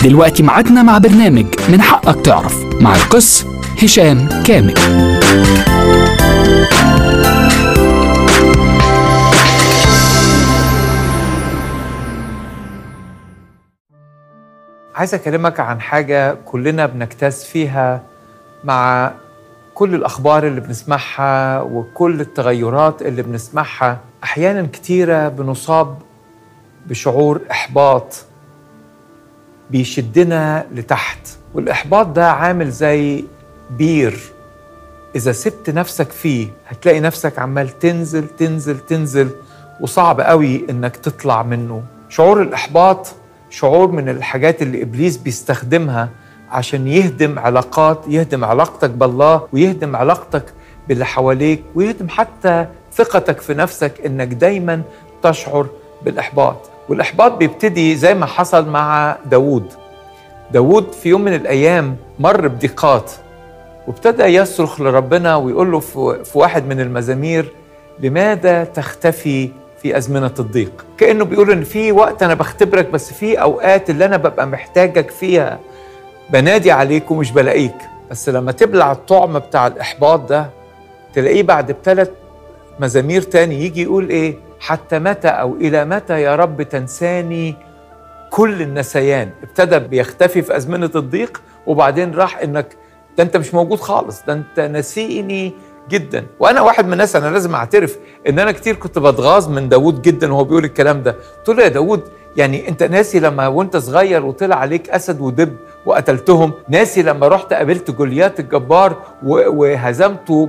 دلوقتي معادنا مع برنامج من حقك تعرف مع القس هشام كامل عايز اكلمك عن حاجه كلنا بنجتاز فيها مع كل الاخبار اللي بنسمعها وكل التغيرات اللي بنسمعها احيانا كتيره بنصاب بشعور احباط بيشدنا لتحت والاحباط ده عامل زي بير اذا سبت نفسك فيه هتلاقي نفسك عمال تنزل تنزل تنزل وصعب قوي انك تطلع منه شعور الاحباط شعور من الحاجات اللي ابليس بيستخدمها عشان يهدم علاقات يهدم علاقتك بالله ويهدم علاقتك باللي حواليك ويهدم حتى ثقتك في نفسك انك دايما تشعر بالاحباط والاحباط بيبتدي زي ما حصل مع داوود داوود في يوم من الايام مر بضيقات وابتدى يصرخ لربنا ويقول له في واحد من المزامير لماذا تختفي في أزمنة الضيق كأنه بيقول إن في وقت أنا بختبرك بس في أوقات اللي أنا ببقى محتاجك فيها بنادي عليك ومش بلاقيك بس لما تبلع الطعم بتاع الإحباط ده تلاقيه بعد بثلاث مزامير تاني يجي يقول إيه حتى متى أو إلى متى يا رب تنساني كل النسيان ابتدى بيختفي في أزمنة الضيق وبعدين راح إنك ده أنت مش موجود خالص ده أنت نسيني جدا وانا واحد من الناس انا لازم اعترف ان انا كتير كنت بتغاظ من داوود جدا وهو بيقول الكلام ده قلت له يا داوود يعني انت ناسي لما وانت صغير وطلع عليك اسد ودب وقتلتهم ناسي لما رحت قابلت جوليات الجبار وهزمته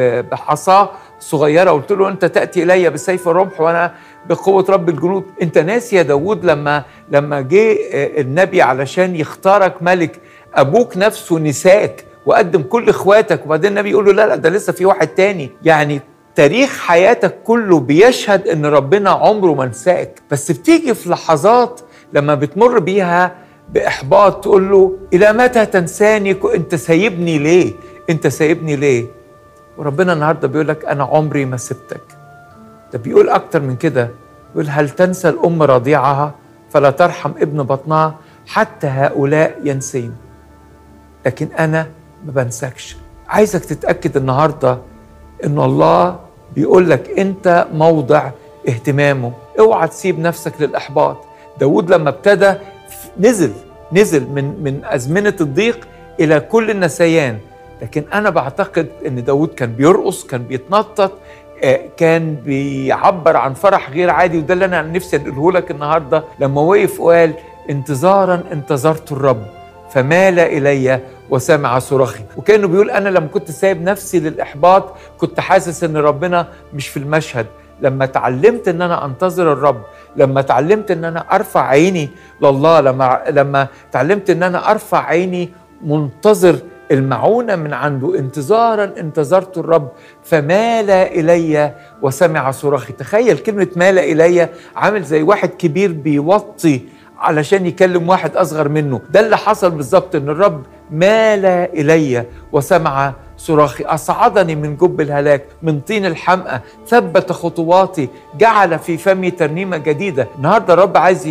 بحصاه صغيره قلت له انت تاتي الي بسيف الرمح وانا بقوه رب الجنود انت ناسي يا داوود لما لما جه النبي علشان يختارك ملك ابوك نفسه نساك وقدم كل اخواتك وبعدين النبي يقول له لا لا ده لسه في واحد تاني يعني تاريخ حياتك كله بيشهد ان ربنا عمره ما نساك بس بتيجي في لحظات لما بتمر بيها باحباط تقول له الى متى تنساني انت سايبني ليه انت سايبني ليه وربنا النهارده بيقول لك انا عمري ما سبتك ده بيقول اكتر من كده يقول هل تنسى الام رضيعها فلا ترحم ابن بطنها حتى هؤلاء ينسين لكن انا ما بنساكش عايزك تتاكد النهارده ان الله بيقول لك انت موضع اهتمامه اوعى تسيب نفسك للاحباط داود لما ابتدى نزل نزل من من ازمنه الضيق الى كل النسيان لكن انا بعتقد ان داود كان بيرقص كان بيتنطط كان بيعبر عن فرح غير عادي وده اللي انا نفسي اقوله لك النهارده لما وقف وقال انتظارا انتظرت الرب فمال الي وسمع صراخي وكانه بيقول انا لما كنت سايب نفسي للاحباط كنت حاسس ان ربنا مش في المشهد لما اتعلمت ان انا انتظر الرب لما اتعلمت ان انا ارفع عيني لله لما لما اتعلمت ان انا ارفع عيني منتظر المعونه من عنده انتظارا انتظرت الرب فمال الي وسمع صراخي تخيل كلمه مال الي عامل زي واحد كبير بيوطي علشان يكلم واحد اصغر منه ده اللي حصل بالظبط ان الرب مال الي وسمع صراخي اصعدني من جب الهلاك من طين الحمقى ثبت خطواتي جعل في فمي ترنيمه جديده النهارده الرب عايز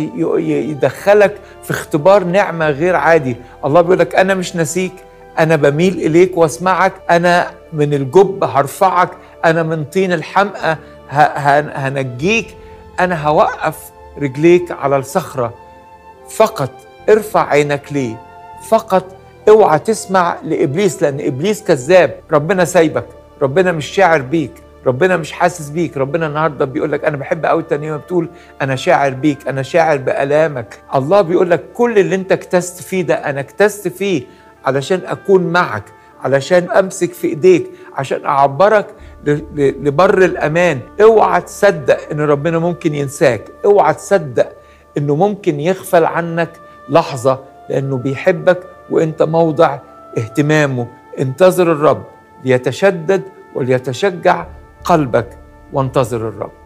يدخلك في اختبار نعمه غير عادي الله بيقول لك انا مش ناسيك انا بميل اليك واسمعك انا من الجب هرفعك انا من طين الحمقى هنجيك انا هوقف رجليك على الصخره فقط ارفع عينك ليه فقط اوعى تسمع لابليس لان ابليس كذاب ربنا سايبك ربنا مش شاعر بيك ربنا مش حاسس بيك ربنا النهارده بيقول لك انا بحب قوي الترنيمه بتقول انا شاعر بيك انا شاعر بالامك الله بيقول لك كل اللي انت اكتست فيه ده انا اكتست فيه علشان اكون معك علشان امسك في ايديك عشان اعبرك لبر الامان اوعى تصدق ان ربنا ممكن ينساك اوعى تصدق انه ممكن يغفل عنك لحظه لانه بيحبك وانت موضع اهتمامه انتظر الرب ليتشدد وليتشجع قلبك وانتظر الرب